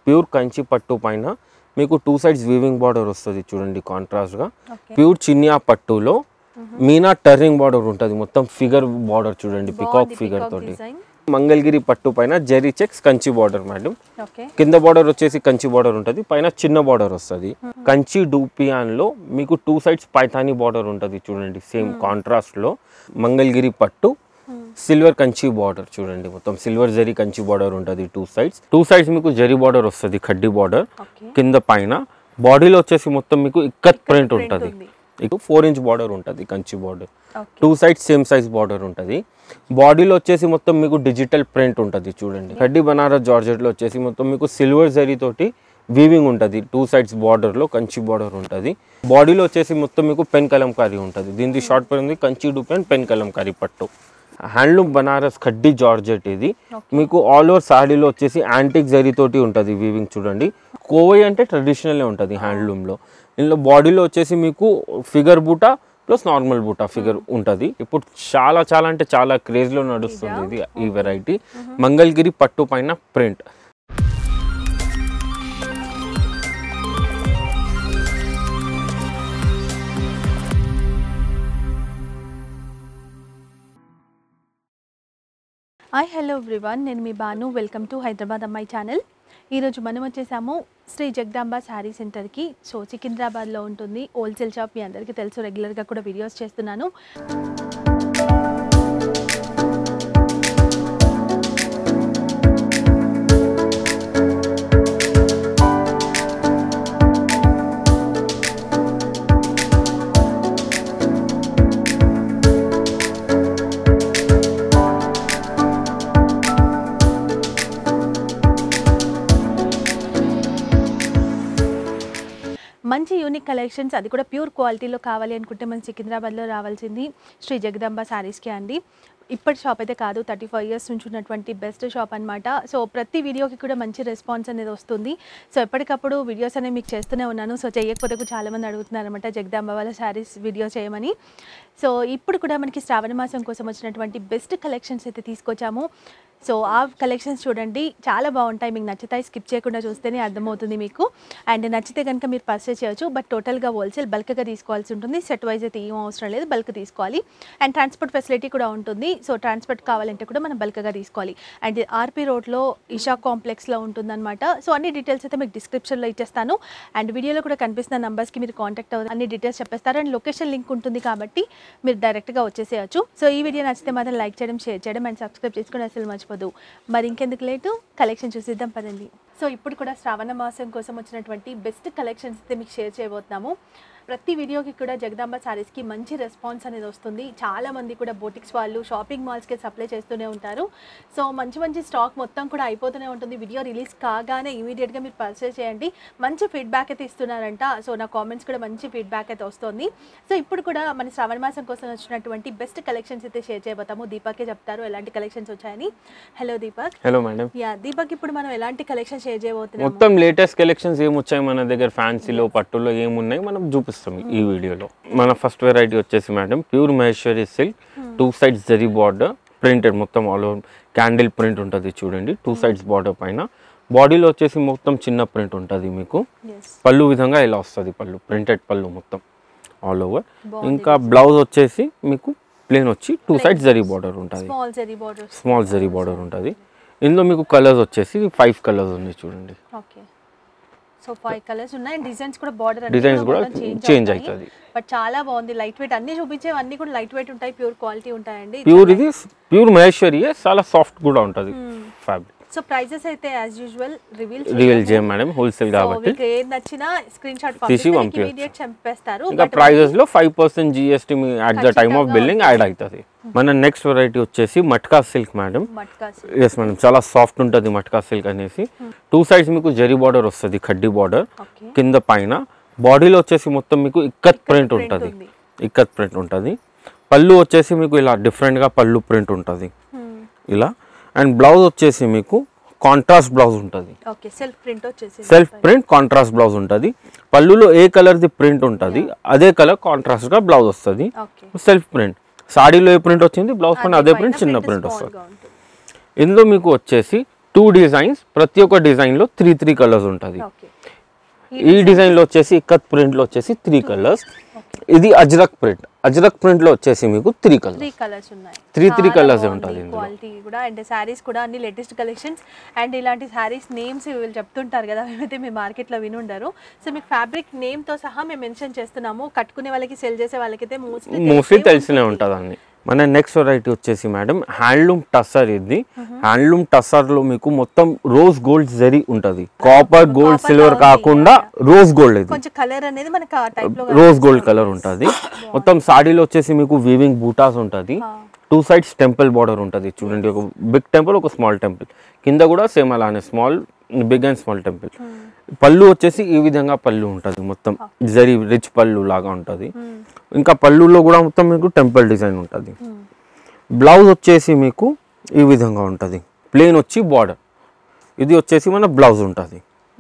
Pure Kanchi పట్టు పైన మీకు టూ సైడ్స్ వీవింగ్ బార్డర్ వస్తుంది చూడండి కాంట్రాస్ట్గా ఓకే ప్యూర్ చినియా పట్టులో మీనా టర్నింగ్ బార్డర్ ఉంటుంది మొత్తం ఫిగర్ బార్డర్ చూడండి పికాక్ ఫిగర్ తోటి డిజైన్ మంగళగిరి పట్టు పైన zari checks Kanchi border madam okay కింద బార్డర్ వచ్చేసి కంచి బార్డర్ ఉంటుంది పైన చిన్న బార్డర్ వస్తుంది కంచి డూపియాన్ లో మీకు టూ సైడ్స్ పైథానీ బార్డర్ ఉంటుంది చూడండి సేమ్ కాంట్రాస్ట్ లో మంగళగిరి పట్టు సిల్వర్ కంచి బార్డర్ చూడండి మొత్తం సిల్వర్ జరీ కంచి బార్డర్ ఉంటుంది టూ సైడ్స్ టూ సైడ్స్ మీకు జరీ బార్డర్ వస్తుంది కడ్డీ బార్డర్ ఓకే కింద పైన బాడీలో వచ్చేసి మొత్తం మీకు ఇక్కత్ ప్రింట్ ఉంటుంది ఉంది. ఇటు ఫోర్ ఇంచ్ బార్డర్ ఉంటుంది Kanchi border okay two sides same size border ఉంటుంది బాడీలో వచ్చేసి మొత్తం మీకు డిజిటల్ ప్రింట్ ఉంటుంది చూడండి కడ్డీ బనారస్ జార్జెట్లో వచ్చేసి మొత్తం మీకు సిల్వర్ జరీ తోటి వీవింగ్ ఉంటుంది టూ సైడ్స్ బార్డర్లో కంచి బార్డర్ ఉంటుంది బాడీలో వచ్చేసి మొత్తం మీకు పెన్ కలంకారీ ఉంటుంది దీనికి షార్ట్ పేరు ఉంది కంచి డూపెన్ పెన్ కలంకారీ పట్టు హ్యాండ్లూమ్ బనారస్ కడ్డీ జార్జెట్ ఇది మీకు ఆల్ ఓవర్ సాడీలో వచ్చేసి యాంటిక్ జరీ తోటి ఉంటుంది వీవింగ్ చూడండి కోవై అంటే ట్రెడిషనల్ ఉంటుంది హ్యాండ్లూమ్లో ఇందులో బాడీలో వచ్చేసి మీకు ఫిగర్ బూటా ప్లస్ నార్మల్ బూటా ఫిగర్ ఉంటుంది ఇప్పుడు చాలా చాలా అంటే చాలా క్రేజ్లో నడుస్తుంది ఇది ఈ వెరైటీ మంగళగిరి పట్టు పైన ప్రింట్ హాయ్ హలో ఎవ్రీవన్ నేను మీ బాను వెల్కమ్ టు హైదరాబాద్ అమ్మాయి ఛానల్ ఈరోజు మనం వచ్చేసాము శ్రీ జగదాంబ శారీ సెంటర్కి సో సికింద్రాబాద్లో ఉంటుంది హోల్సేల్ షాప్ మీ అందరికీ తెలుసు రెగ్యులర్గా కూడా వీడియోస్ చేస్తున్నాను మంచి యూనిక్ కలెక్షన్స్ అది కూడా ప్యూర్ క్వాలిటీలో కావాలి అనుకుంటే మన సికింద్రాబాద్లో రావాల్సింది శ్రీ జగదాంబ శారీస్కి అండి ఇప్పటి షాప్ అయితే కాదు థర్టీ ఫైవ్ ఇయర్స్ నుంచి ఉన్నటువంటి బెస్ట్ షాప్ అనమాట సో ప్రతి వీడియోకి కూడా మంచి రెస్పాన్స్ అనేది వస్తుంది సో ఎప్పటికప్పుడు వీడియోస్ అనేవి మీకు చేస్తూనే ఉన్నాను సో చేయకపోతే కూడా చాలామంది అడుగుతున్నారు అనమాట జగదాంబ వాళ్ళ శారీస్ వీడియో చేయమని సో ఇప్పుడు కూడా మనకి శ్రావణ మాసం కోసం వచ్చినటువంటి బెస్ట్ కలెక్షన్స్ అయితే తీసుకొచ్చాము సో ఆ కలెక్షన్స్ చూడండి చాలా బాగుంటాయి మీకు నచ్చుతాయి స్కిప్ చేయకుండా చూస్తేనే అర్థమవుతుంది మీకు అండ్ నచ్చితే కనుక మీరు పర్చేస్ చేయొచ్చు బట్ టోటల్గా హోల్సేల్ బల్క్గా తీసుకోవాల్సి ఉంటుంది సెట్ వైజ్ అయితే ఏం అవసరం లేదు బల్క్ తీసుకోవాలి అండ్ ట్రాన్స్పోర్ట్ ఫెసిలిటీ కూడా ఉంటుంది సో ట్రాన్స్పోర్ట్ కావాలంటే కూడా మనం బల్క్గా తీసుకోవాలి అండ్ ఆర్పీ రోడ్లో ఇషా కాంప్లెక్స్లో ఉంటుందన్నమాట సో అన్ని డీటెయిల్స్ అయితే మీకు డిస్క్రిప్షన్లో ఇచ్చేస్తాను అండ్ వీడియోలో కూడా కనిపిస్తున్న నంబర్స్కి మీరు కాంటాక్ట్ అవ్వాలి అన్ని డీటెయిల్స్ చెప్పేస్తారు అండ్ లొకేషన్ లింక్ ఉంటుంది కాబట్టి మీరు డైరెక్ట్గా వచ్చేసేయచ్చు సో ఈ వీడియో నచ్చితే మాత్రం లైక్ చేయడం షేర్ చేయడం అండ్ సబ్స్క్రైబ్ చేసుకుని అసలు మర్చిపోదు మరి ఇంకెందుకు లేటు కలెక్షన్ చూసిద్దాం పదండి సో ఇప్పుడు కూడా శ్రావణ మాసం కోసం వచ్చినటువంటి బెస్ట్ కలెక్షన్స్ అయితే మీకు షేర్ చేయబోతున్నాము ప్రతి వీడియోకి కూడా జగదాంబ శారీస్కి మంచి రెస్పాన్స్ అనేది వస్తుంది చాలా మంది కూడా బోటిక్స్ వాళ్ళు షాపింగ్ మాల్స్కి సప్లై చేస్తూనే ఉంటారు సో మంచి మంచి స్టాక్ మొత్తం కూడా అయిపోతూనే ఉంటుంది వీడియో రిలీజ్ కాగానే ఇమీడియట్గా మీరు పర్చేస్ చేయండి మంచి ఫీడ్బ్యాక్ అయితే ఇస్తున్నారంట సో నా కామెంట్స్ కూడా మంచి ఫీడ్బ్యాక్ అయితే వస్తుంది సో ఇప్పుడు కూడా మన శ్రావణ మాసం కోసం వచ్చినటువంటి బెస్ట్ కలెక్షన్స్ అయితే షేర్ చేయబోతాము దీపకే చెప్తారు ఎలాంటి కలెక్షన్స్ వచ్చాయని hello Deepak hello madam yeah Deepak ఇప్పుడు మనం ఎలాంటి కలెక్షన్ షేర్ చేయబోతున్నాము మొత్తం లేటెస్ట్ కలెక్షన్స్ ఏమొచ్చాయి మన దగ్గర ఫ్యాన్సీలో పట్టులో ఏమున్నాయి మనం చూపిస్తాం ఈ వీడియోలో మన ఫస్ట్ వెరైటీ వచ్చేసి madam pure Maheshwari silk two sides zari border printed మొత్తం ఆల్ ఓవర్ క్యాండిల్ ప్రింట్ ఉంటుంది చూడండి టూ సైడ్స్ బార్డర్ పైన బాడీలో వచ్చేసి మొత్తం చిన్న ప్రింట్ ఉంటుంది మీకు ఎస్ పళ్ళు విధంగా ఇలా వస్తుంది పళ్ళు ప్రింటెడ్ పళ్ళు మొత్తం ఆల్ ఓవర్ ఇంకా బ్లౌజ్ వచ్చేసి మీకు ప్లేన్ వచ్చి టూ సైడ్స్ జరీ బార్డర్ ఉంటుంది small zari borders small zari border ఉంటుంది ఇందులో మీకు కలర్స్ వచ్చేసి ఫైవ్ కలర్స్ ఉన్నాయి చూడండి ఓకే సో ఫైవ్ కలర్స్ ఉన్నాయి డిజైన్స్ కూడా బార్డర్ Designs కూడా change అవుతది. బట్ చాలా బాగుంది లైట్ వెయిట్ అన్ని చూపించేవన్నీ కూడా లైట్ వెయిట్ ఉంటాయి ప్యూర్ క్వాలిటీ ఉంటాయండి ప్యూర్ ఇది ప్యూర్ మహేశ్వరి చాలా సాఫ్ట్ కూడా ఉంటుంది ఫ్యాబ్రిక్ సో ప్రైజెస్ అయితే as usual reveal real gem madam wholesale కాబట్టి మీకు ఏది నచ్చినా స్క్రీన్ షాట్ తీసి పంపిస్తే పంపించచ్చు. ఇమీడియట్ చంపేస్తారు ఇంకా ప్రైజెస్ లో ఫైవ్ పర్సెంట్ జిఎస్టీ మీ at the time of building add అవుతుంది మన నెక్స్ట్ వెరైటీ వచ్చేసి matka silk madam matka yes madam చాలా సాఫ్ట్ ఉంటుంది మట్కా సిల్క్ అనేసి టూ సైడ్స్ మీకు జరీ బార్డర్ వస్తుంది కడ్డీ బార్డర్ ఓకే కింద పైన బాడీలో వచ్చేసి మొత్తం మీకు ఇక్కత్ ప్రింట్ ఉంటుంది ఉంది. ఇక్కత్ ప్రింట్ ఉంటుంది పళ్ళు వచ్చేసి మీకు ఇలా డిఫరెంట్గా పళ్ళు ప్రింట్ ఉంటుంది ఇలా అండ్ బ్లౌజ్ వచ్చేసి మీకు కాంట్రాస్ట్ బ్లౌజ్ ఉంటుంది ఓకే సెల్ఫ్ ప్రింట్ వచ్చేసి సెల్ఫ్ ప్రింట్ కాంట్రాస్ట్ బ్లౌజ్ ఉంటుంది పళ్ళులో ఏ కలర్ది ప్రింట్ ఉంటుంది అదే కలర్ కాంట్రాస్ట్గా బ్లౌజ్ వస్తుంది ఓకే సెల్ఫ్ ప్రింట్ సాడీలో ఏ ప్రింట్ వచ్చింది బ్లౌజ్ పైన అదే ప్రింట్ చిన్న ప్రింట్ వస్తుంది ఇందులో మీకు వచ్చేసి టూ డిజైన్స్ ప్రతి ఒక్క డిజైన్లో త్రీ త్రీ కలర్స్ ఉంటుంది ఓకే ఈ డిజైన్లో వచ్చేసి ఇక్కత్ ప్రింట్లో వచ్చేసి త్రీ కలర్స్ ఇది అజ్రక్ ప్రింట్ అజ్రక్ ప్రింట్లో వచ్చేసి మీకు త్రీ కలర్స్ త్రీ కలర్స్ ఉన్నాయి Three, three colours ఏ ఉంటుంది ఇందులో. క్వాలిటీ కూడా అండ్ శారీస్ కూడా అన్ని లేటెస్ట్ కలెక్షన్స్ అండ్ ఇలాంటి శారీస్ నేమ్స్ వీళ్ళు చెప్తుంటారు కదా మేమైతే మీ మార్కెట్లో వినుండరు సో మీకు ఫ్యాబ్రిక్ నేమ్తో సహా మేము మెన్షన్ చేస్తున్నాము కట్టుకునే వాళ్ళకి సెల్ చేసే వాళ్ళకైతే మోస్ట్లీ మోస్ట్లీ తెలిసినే ఉంటుంది అన్ని మన నెక్స్ట్ వెరైటీ వచ్చేసి మేడం హ్యాండ్లూమ్ టస్సర్ ఇది హ్యాండ్లూమ్ టస్సర్ లో మీకు మొత్తం రోజ్ గోల్డ్ జరీ ఉంటది కాపర్ గోల్డ్ Copper సిల్వర్ లా ఉంది. కాకుండా రోజ్ గోల్డ్ ఇది కొంచెం కలర్ అనేది మనకి ఆ టైప్ లో రోజ్ గోల్డ్ కలర్ ఉంటుంది మొత్తం సాడీలో వచ్చేసి మీకు వీవింగ్ బూటాస్ ఉంటుంది టూ సైడ్స్ టెంపుల్ బార్డర్ ఉంటుంది చూడండి ఒక బిగ్ టెంపుల్ ఒక స్మాల్ టెంపుల్ కింద కూడా సేమ్ అలానే small big and small temple పళ్ళు వచ్చేసి ఈ విధంగా పళ్ళు ఉంటుంది మొత్తం జరీ రిచ్ పళ్ళు లాగా ఉంటుంది ఇంకా పళ్ళులో కూడా మొత్తం మీకు టెంపుల్ డిజైన్ ఉంటుంది బ్లౌజ్ వచ్చేసి మీకు ఈ విధంగా ఉంటుంది ప్లేన్ వచ్చి బార్డర్ ఇది వచ్చేసి మన బ్లౌజ్ ఉంటుంది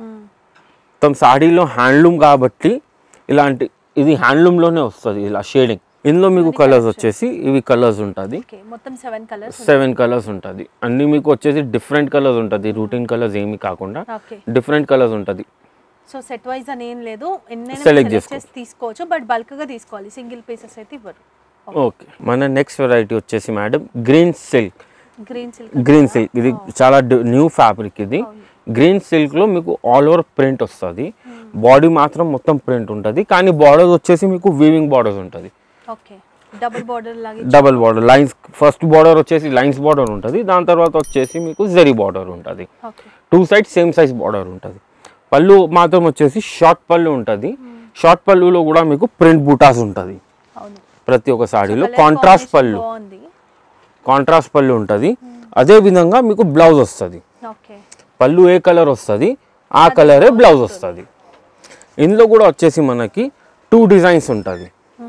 మొత్తం సాడీలో హ్యాండ్లూమ్ కాబట్టి ఇలాంటి ఇది హ్యాండ్లూమ్లోనే వస్తుంది ఇలా షేడింగ్ ఇందులో మీకు కలర్స్ వచ్చేసి ఇవి కలర్స్ ఉంటుంది ఓకే మొత్తం సెవెన్ కలర్స్ సెవెన్ కలర్స్ ఉంటుంది అన్ని మీకు వచ్చేసి డిఫరెంట్ కలర్స్ ఉంటుంది రూటీన్ కలర్స్ ఏమి కాకుండా ఓకే డిఫరెంట్ కలర్స్ ఉంటుంది సో సెట్ వైజ్ అని ఏం లేదు ఎన్నైనా Select సెలెక్ట్ చేసుకో. చేసి తీసుకోవచ్చు బట్ బల్క్ గా తీసుకోవాలి సింగిల్ పీసెస్ అయితే ఇవ్వరు ఓకే మన నెక్స్ట్ వెరైటీ వచ్చేసి madam green silk green silk green silk ఇది చాలా న్యూ ఫ్యాబ్రిక్ ఇది గ్రీన్ సిల్క్ లో మీకు ఆల్ ఓవర్ ప్రింట్ వస్తుంది బాడీ మాత్రం మొత్తం ప్రింట్ ఉంటుంది కానీ బార్డర్స్ వచ్చేసి మీకు వీవింగ్ బార్డర్స్ ఉంటుంది ఓకే డబుల్ బార్డర్ లాగా double border lines first border వచ్చేసి లైన్స్ బార్డర్ ఉంటుంది దాని తర్వాత వచ్చేసి మీకు జరీ బార్డర్ ఉంటుంది okay two side same size border ఉంటుంది పళ్ళు మాత్రం వచ్చేసి షార్ట్ పళ్ళు ఉంటుంది షార్ట్ పళ్ళులో కూడా మీకు ప్రింట్ బూటాస్ ఉంటుంది అవును ప్రతి ఒక్క సాడీలో Colour కాంట్రాస్ట్ combination పళ్ళు బాగుంది కాంట్రాస్ట్ పళ్ళు ఉంటుంది అదే విధంగా మీకు బ్లౌజ్ వస్తుంది ఓకే పళ్ళు ఏ కలర్ వస్తుంది ఆ కలరే బ్లౌజ్ వస్తుంది ఇందులో కూడా వచ్చేసి మనకి టూ డిజైన్స్ ఉంటుంది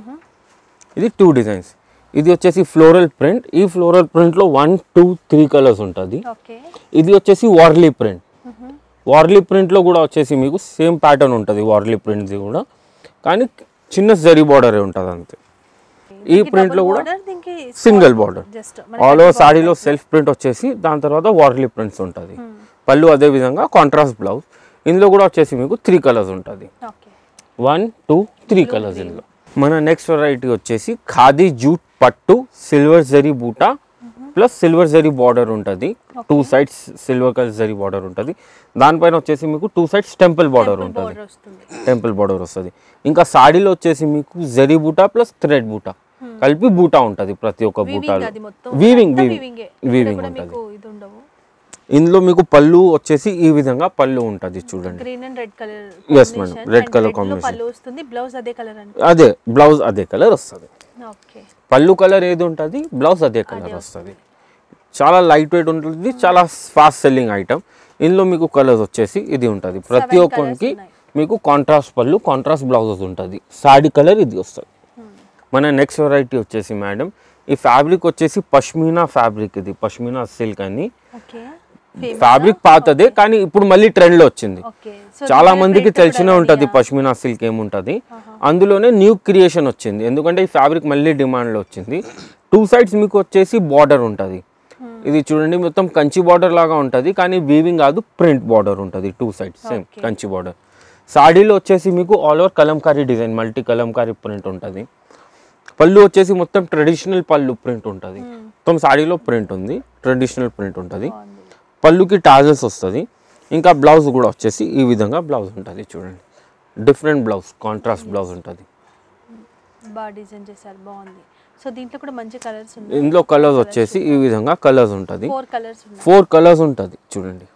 ఇది టూ డిజైన్స్ ఇది వచ్చేసి ఫ్లోరల్ ప్రింట్ ఈ ఫ్లోరల్ ప్రింట్లో వన్ టూ త్రీ కలర్స్ ఉంటుంది ఓకే ఇది వచ్చేసి వార్లీ ప్రింట్ వార్లీ ప్రింట్లో కూడా వచ్చేసి మీకు సేమ్ ప్యాటర్న్ ఉంటుంది వార్లీ ప్రింట్ది కూడా కానీ చిన్న జరీ బార్డరే ఉంటుంది అంతే ఈ ప్రింట్లో కూడా దీనికి single border just all over సాడీలో సెల్ఫ్ ప్రింట్ వచ్చేసి దాని తర్వాత వార్లీ ప్రింట్స్ ఉంటుంది పళ్ళు అదే విధంగా కాంట్రాస్ట్ బ్లౌజ్ ఇందులో కూడా వచ్చేసి మీకు త్రీ కలర్స్ ఉంటుంది okay one two three colours ఇందులో మన నెక్స్ట్ వెరైటీ వచ్చేసి ఖాదీ జూట్ పట్టు silver zari buta plus silver zari border ఉంటుంది two sides silver colour zari border ఉంటుంది దానిపైన వచ్చేసి మీకు టూ సైడ్స్ టెంపుల్ బార్డర్ ఉంటుంది బార్డర్ వస్తుంది టెంపుల్ బార్డర్ వస్తుంది ఇంకా సాడీలో వచ్చేసి మీకు జరీ బూటా ప్లస్ థ్రెడ్ బూటా కలిపి బూటా ఉంటుంది ప్రతి ఒక్క బూటాలో అది మొత్తం వీవింగ్ అంతా వీవింగ్ weaving ఏ. వీవింగ్ కూడా ఉంటుంది మీకు ఇది ఉండవు ఇందులో మీకు పళ్ళు వచ్చేసి ఈ విధంగా పళ్ళు ఉంటుంది చూడండి green and red colour Yes, madam. Red colour combination. పళ్ళు వస్తుంది బ్లౌజ్ అదే కలర్ అండి అదే బ్లౌజ్ అదే కలర్ వస్తుంది ఓకే పళ్ళు కలర్ ఏది ఉంటుంది బ్లౌజ్ అదే కలర్ వస్తుంది చాలా లైట్ వెయిట్ ఉంటుంది చాలా ఫాస్ట్ సెల్లింగ్ ఐటమ్ ఇందులో మీకు కలర్స్ వచ్చేసి ఇది ఉంటుంది ప్రతి Seven ఒక్కరికి colours ఉన్నాయి. మీకు కాంట్రాస్ట్ పళ్ళు కాంట్రాస్ట్ బ్లౌజెస్ ఉంటుంది సాడీ కలర్ ఇది వస్తుంది మన నెక్స్ట్ వెరైటీ వచ్చేసి మేడం ఈ ఫ్యాబ్రిక్ వచ్చేసి పష్మీనా ఫ్యాబ్రిక్ ఇది పష్మీనా సిల్క్ అని ఓకే ఫ్యాబ్రిక్ పాతదే కానీ ఇప్పుడు మళ్ళీ ట్రెండ్ లో వచ్చింది ఓకే చాలా మందికి తెలిసినే ఉంటది పష్మినా సిల్క్ ఏముంటది అందులోనే న్యూ క్రియేషన్ వచ్చింది ఎందుకంటే ఈ ఫ్యాబ్రిక్ మళ్ళీ డిమాండ్ లో వచ్చింది టూ సైడ్స్ మీకు వచ్చేసి బార్డర్ ఉంటది ఇది చూడండి మొత్తం కంచి బార్డర్ లాగా ఉంటది కానీ వీవింగ్ కాదు ప్రింట్ బార్డర్ ఉంటది two sides same Kanchi border సాడీలో వచ్చేసి మీకు all over Kalamkari design multi Kalamkari print ఉంటది పళ్ళు వచ్చేసి మొత్తం ట్రెడిషనల్ పళ్ళు ప్రింట్ ఉంటుంది మొత్తం సాడీలో ప్రింట్ ఉంది ట్రెడిషనల్ ప్రింట్ ఉంటుంది పళ్ళుకి టాజల్స్ వస్తుంది ఇంకా బ్లౌజ్ కూడా వచ్చేసి ఈ విధంగా బ్లౌజ్ ఉంటుంది చూడండి డిఫరెంట్ బ్లౌజ్ కాంట్రాస్ట్ బ్లౌజ్ ఉంటుంది బాగా డిజైన్ చేశారు బాగుంది సో దీంట్లో కూడా మంచి కలర్స్ ఉన్నాయి ఇందులో కలర్స్ వచ్చేసి ఈ విధంగా కలర్స్ ఉంటుంది ఫోర్ కలర్స్ ఉన్నాయి ఫోర్ కలర్స్ ఉంటుంది చూడండి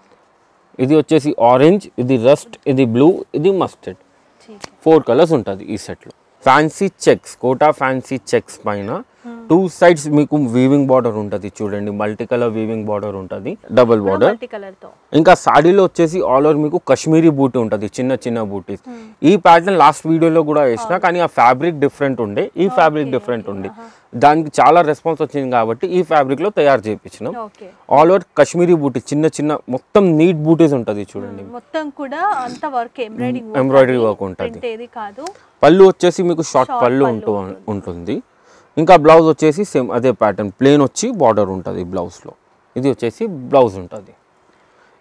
ఇది వచ్చేసి ఆరెంజ్ ఇది రస్ట్ ఇది బ్లూ ఇది మస్టర్డ్ ठीक है ఫోర్ కలర్స్ ఉంటుంది ఈ సెట్లో fancy checks Kota fancy checks పైన టూ సైడ్స్ మీకు వీవింగ్ బార్డర్ ఉంటుంది చూడండి మల్టీ కలర్ వీవింగ్ బార్డర్ ఉంటుంది డబుల్ బార్డర్ మల్టీ కలర్ తో ఇంకా సాడీలో వచ్చేసి ఆల్ ఓవర్ మీకు కాశ్మీరీ బూటీ ఉంటుంది చిన్న చిన్న బూటీస్ ఈ ప్యాటర్న్ లాస్ట్ వీడియోలో కూడా వేసిన కానీ ఆ ఫ్యాబ్రిక్ డిఫరెంట్ ఉండే ఈ ఫ్యాబ్రిక్ డిఫరెంట్ ఉండే దానికి చాలా రెస్పాన్స్ వచ్చింది కాబట్టి ఈ ఫ్యాబ్రిక్ లో తయారు చేయించినాం okay all over Kashmiri buti చిన్న చిన్న మొత్తం నీట్ బూటీస్ ఉంటుంది చూడండి మొత్తం కూడా అంత వర్క్ ఎంబ్రాయిడింగ్ ఎంబ్రాయిడరీ వర్క్ ఉంటుంది ప్రింట్ ఏది కాదు పళ్ళు వచ్చేసి మీకు షార్ట్ పళ్ళు ఉంటూ ఉంటుంది ఇంకా బ్లౌజ్ వచ్చేసి సేమ్ అదే ప్యాటర్న్ ప్లేన్ వచ్చి బార్డర్ ఉంటుంది బ్లౌజ్లో ఇది వచ్చేసి బ్లౌజ్ ఉంటుంది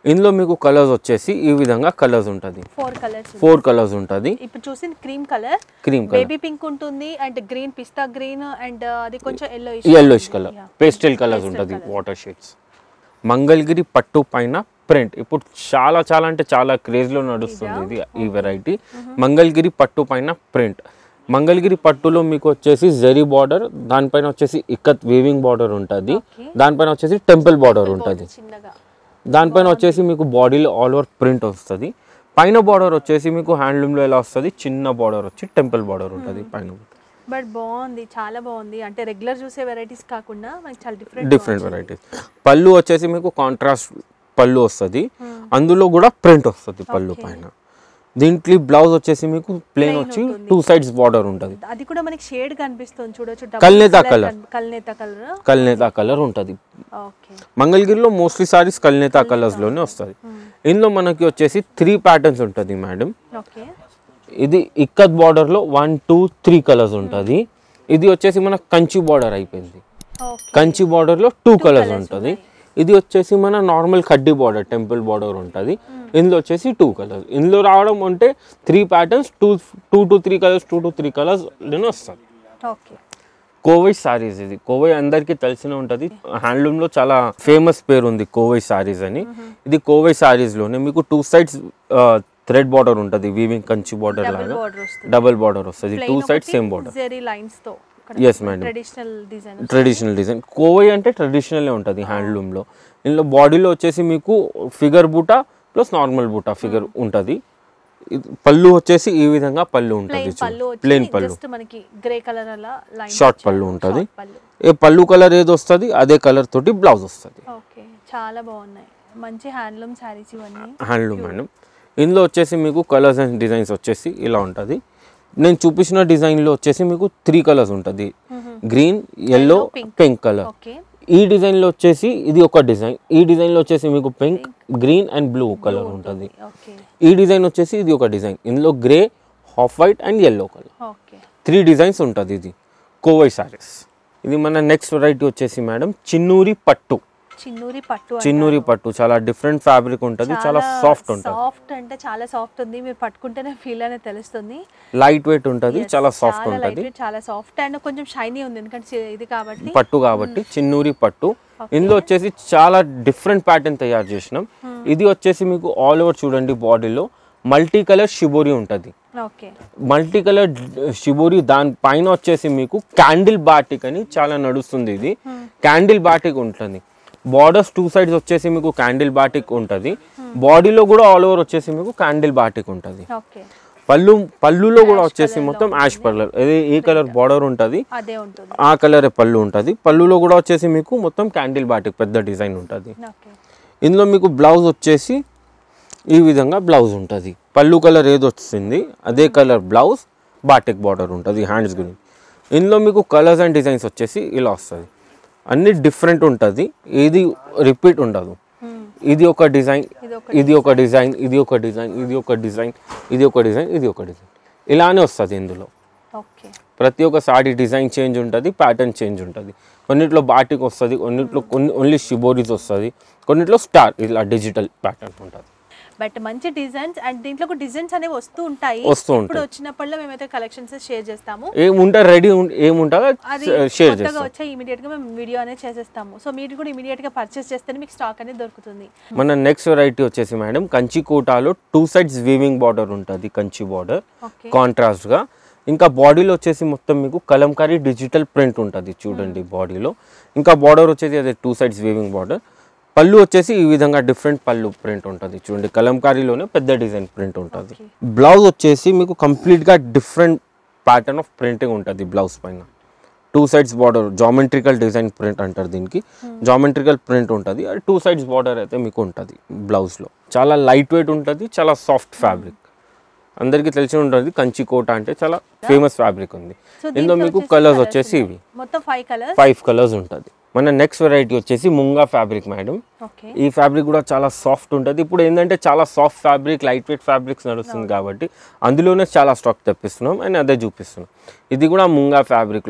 ఇందులో మీకు కలర్స్ వచ్చేసి ఈ విధంగా కలర్స్ ఉంటుంది ఫోర్ కలర్స్ ఫోర్ కలర్స్ ఉంటుంది ఇప్పుడు చూసింది cream colour cream colour baby pink ఉంటుంది and green pista green and అది కొంచెం yellow yellowish colour pastel colours ఉంటుంది వాటర్ షేడ్స్ మంగళగిరి పట్టు పైన ప్రింట్ ఇప్పుడు చాలా చాలా అంటే చాలా క్రేజ్లో నడుస్తుంది ఇది ఈ వెరైటీ మంగళగిరి పట్టు పైన ప్రింట్ మంగళగిరి పట్టులో మీకు వచ్చేసి జరీ బార్డర్ దానిపైన వచ్చేసి ఇక్కత్ వీవింగ్ బార్డర్ ఉంటుంది దానిపైన వచ్చేసి టెంపుల్ బార్డర్ ఉంటుంది చిన్నగా దానిపైన వచ్చేసి మీకు బాడీలో ఆల్ ఓవర్ ప్రింట్ వస్తుంది పైన బార్డర్ వచ్చేసి మీకు హ్యాండ్లూమ్లో ఎలా వస్తుంది చిన్న బార్డర్ వచ్చి టెంపుల్ బార్డర్ ఉంటుంది పైన బట్ బాగుంది చాలా బాగుంది అంటే రెగ్యులర్ చూసే వెరైటీస్ కాకుండా మనకి చాలా డిఫరెంట్ డిఫరెంట్ వెరైటీస్ పళ్ళు వచ్చేసి మీకు కాంట్రాస్ట్ పళ్ళు వస్తుంది అందులో కూడా ప్రింట్ వస్తుంది పళ్ళు పైన దీంట్లో బ్లౌజ్ వచ్చేసి మీకు ప్లేన్ వచ్చి టూ సైడ్స్ బార్డర్ ఉంటుంది అది కూడా మనకి షేడ్ కనిపిస్తుంది చూడొచ్చు కల్నేత colour. కల్నేత కలర్ కల్నేత కలర్ ఉంటుంది ఓకే మంగళగిరిలో మోస్ట్లీ సారీస్ కల్నేత కలర్స్లోనే వస్తుంది ఇందులో మనకి వచ్చేసి త్రీ ప్యాటర్న్స్ ఉంటుంది మేడం ఓకే ఇది ఇక్కత్ బార్డర్లో వన్ టూ త్రీ కలర్స్ ఉంటుంది ఇది వచ్చేసి మన కంచి బార్డర్ అయిపోయింది ఓకే కంచి బార్డర్లో టూ కలర్స్ ఉంటుంది ఇది వచ్చేసి మన నార్మల్ కడ్డీ బార్డర్ టెంపుల్ బార్డర్ ఉంటుంది ఇందులో వచ్చేసి టూ కలర్స్ ఇందులో రావడం అంటే three patterns two two to three colours two to three colours వస్తుంది ఓకే కోవై సారీస్ ఇది కోవై అందరికీ తెలిసిన ఉంటుంది హ్యాండ్లూమ్లో చాలా ఫేమస్ పేరు ఉంది కోవై సారీస్ అని ఇది కోవై సారీస్లోనే మీకు టూ సైడ్స్ థ్రెడ్ బార్డర్ ఉంటుంది వీవింగ్ కంచి బార్డర్ లాగా బార్డర్ వస్తుంది డబల్ బార్డర్ వస్తుంది two sides same border zari lines తో yes madam traditional design traditional design Kovai అంటే ట్రెడిషనల్ ఉంటుంది హ్యాండ్లూమ్లో ఇందులో బాడీలో వచ్చేసి మీకు ఫిగర్ బూటా ప్లస్ నార్మల్ బూటా ఫిగర్ ఉంటుంది ఇది పళ్ళు వచ్చేసి ఈ విధంగా పళ్ళు ఉంటుంది ప్లెయిన్ పళ్ళు ప్లెయిన్ వచ్చి పళ్ళు జస్ట్ మనకి గ్రే కలర్ అలా లైన్ షార్ట్ పళ్ళు ఉంటుంది పళ్ళు ఏ పళ్ళు కలర్ ఏది వస్తుంది అదే కలర్ తోటి బ్లౌజ్ వస్తుంది ఓకే చాలా బాగున్నాయి మంచి హ్యాండ్లూమ్ శారీస్ ఇవన్నీ హ్యాండ్లూమ్ మేడం ఇందులో వచ్చేసి మీకు కలర్స్ అండ్ డిజైన్స్ వచ్చేసి ఇలా ఉంటుంది నేను చూపించిన డిజైన్లో వచ్చేసి మీకు త్రీ కలర్స్ ఉంటుంది green yellow pink colour okay ఈ డిజైన్లో వచ్చేసి ఇది ఒక డిజైన్ ఈ డిజైన్లో వచ్చేసి మీకు pink green and blue colour ఉంటుంది ఓకే ఈ డిజైన్ వచ్చేసి ఇది ఒక డిజైన్ ఇందులో grey half white and yellow colour okay three designs ఉంటుంది ఇది కోవై సారీస్ ఇది మన నెక్స్ట్ వెరైటీ వచ్చేసి మేడం చిన్నూరి పట్టు చిన్నూరి పట్టు చిన్నూరి పట్టు చాలా డిఫరెంట్ ఫ్యాబ్రిక్ ఉంటుంది చాలా సాఫ్ట్ ఉంటుంది సాఫ్ట్ అంటే చాలా సాఫ్ట్ ఉంది మీరు పట్టుకుంటేనే ఫీల్ అనేది తెలుస్తుంది లైట్ వెయిట్ ఉంటుంది చాలా సాఫ్ట్ చాలా ఉంటుంది లైట్ చాలా సాఫ్ట్ అండ్ కొంచెం షైనీ ఉంది ఎందుకంటే చి- ఇది కాబట్టి పట్టు కాబట్టి చిన్నూరి పట్టు ఇందులో వచ్చేసి చాలా డిఫరెంట్ ప్యాటర్న్ తయారు చేసినాం ఇది వచ్చేసి మీకు ఆల్ ఓవర్ చూడండి బాడీలో మల్టీ కలర్ షిబోరి ఉంటుంది ఓకే మల్టీ కలర్ షిబోరి దాని పైన వచ్చేసి మీకు క్యాండిల్ బాటిక్ అని చాలా నడుస్తుంది ఇది క్యాండిల్ బాటిక్ ఉంటుంది బార్డర్స్ టూ సైడ్స్ వచ్చేసి మీకు క్యాండిల్ బాటిక్ ఉంటుంది బాడీలో కూడా ఆల్ ఓవర్ వచ్చేసి మీకు క్యాండిల్ బాటిక్ ఉంటుంది ఓకే పళ్ళు పళ్ళులో కూడా వచ్చేసి మొత్తం యాష్ కలర్ ఇది ఏ కలర్ బార్డర్ ఉంటుంది అదే ఉంటుంది ఆ కలర్ పళ్ళు ఉంటుంది పళ్ళులో కూడా వచ్చేసి మీకు మొత్తం క్యాండిల్ బాటిక్ పెద్ద డిజైన్ ఉంటుంది ఓకే ఇందులో మీకు బ్లౌజ్ వచ్చేసి ఈ విధంగా బ్లౌజ్ ఉంటుంది పళ్ళు కలర్ ఏది వచ్చింది అదే కలర్ బ్లౌజ్ బాటిక్ బార్డర్ ఉంటుంది హ్యాండ్స్ గురించి ఇందులో మీకు కలర్స్ అండ్ డిజైన్స్ వచ్చేసి ఇలా వస్తుంది అన్ని డిఫరెంట్ ఉంటుంది ఏది రిపీట్ ఉండదు ఇది ఒక డిజైన్ ఇది ఒక డిజైన్ ఇది ఒక డిజైన్ ఇది ఒక డిజైన్ ఇది ఒక డిజైన్ ఇది ఒక డిజైన్ ఇలానే వస్తుంది ఇందులో ఓకే ప్రతి ఒక్క సారీ డిజైన్ చేంజ్ ఉంటుంది ప్యాటర్న్ చేంజ్ ఉంటుంది కొన్నిట్లో బాటిక్ వస్తుంది కొన్నిట్లో కొన్ని ఓన్లీ షిబోరీస్ వస్తుంది కొన్నిట్లో స్టార్ ఇలా డిజిటల్ ప్యాటర్న్ ఉంటుంది బట్ మంచి డిజైన్స్ అండ్ దీంట్లో డిజైన్స్ అనేవి వస్తూ ఉంటాయి వస్తూ ఇప్పుడు ఉంటాయి వచ్చినప్పుడల్లా మేమైతే కలెక్షన్స్ షేర్ చేస్తాము ఏముంటా రెడీ ఏముంటుందో అది షేర్ కొత్తగా చేస్తాం వచ్చే ఇమీడియట్ గా మేము వీడియో అనేది చేసేస్తాము సో మీరు కూడా ఇమీడియట్ గా పర్చేస్ చేస్తేనే మీకు స్టాక్ అనేది దొరుకుతుంది మన నెక్స్ట్ వెరైటీ వచ్చేసి మేడం కంచి కోటాలో టూ సైడ్స్ వీవింగ్ బార్డర్ ఉంటుంది కంచి బార్డర్ ఓకే కాంట్రాస్ట్గా ఇంకా బాడీలో వచ్చేసి మొత్తం మీకు కలంకారీ డిజిటల్ ప్రింట్ ఉంటుంది చూడండి బాడీలో ఇంకా బార్డర్ వచ్చేసి అదే టూ సైడ్స్ వీవింగ్ బార్డర్ పళ్ళు వచ్చేసి ఈ విధంగా డిఫరెంట్ పళ్ళు ప్రింట్ ఉంటుంది చూడండి కలంకారీలోనే పెద్ద డిజైన్ ప్రింట్ ఉంటుంది బ్లౌజ్ వచ్చేసి మీకు కంప్లీట్గా డిఫరెంట్ ప్యాటర్న్ ఆఫ్ ప్రింటింగ్ ఉంటుంది బ్లౌజ్ పైన two sides border geometrical design print అంటారు దీనికి జామెట్రికల్ ప్రింట్ ఉంటుంది అది టూ సైడ్స్ బార్డర్ అయితే మీకు ఉంటుంది బ్లౌజ్లో చాలా లైట్ వెయిట్ ఉంటుంది చాలా సాఫ్ట్ ఫ్యాబ్రిక్ అందరికీ తెలిసి ఉంటుంది కంచి కోట అంటే చాలా ఫేమస్ ఫ్యాబ్రిక్ ఉంది సో ఇందులో మీకు కలర్స్ వచ్చేసి ఇవి మొత్తం ఫైవ్ కలర్స్ ఫైవ్ కలర్స్ ఉంటుంది మన నెక్స్ట్ వెరైటీ వచ్చేసి ముంగా ఫ్యాబ్రిక్ మేడం ఓకే ఈ ఫ్యాబ్రిక్ కూడా చాలా సాఫ్ట్ ఉంటుంది ఇప్పుడు ఏంటంటే చాలా soft fabric light weight fabrics నడుస్తుంది కాబట్టి అందులోనే చాలా స్టాక్ తెప్పిస్తున్నాం అండ్ అదే చూపిస్తున్నాం ఇది కూడా ముంగా ఫ్యాబ్రిక్లో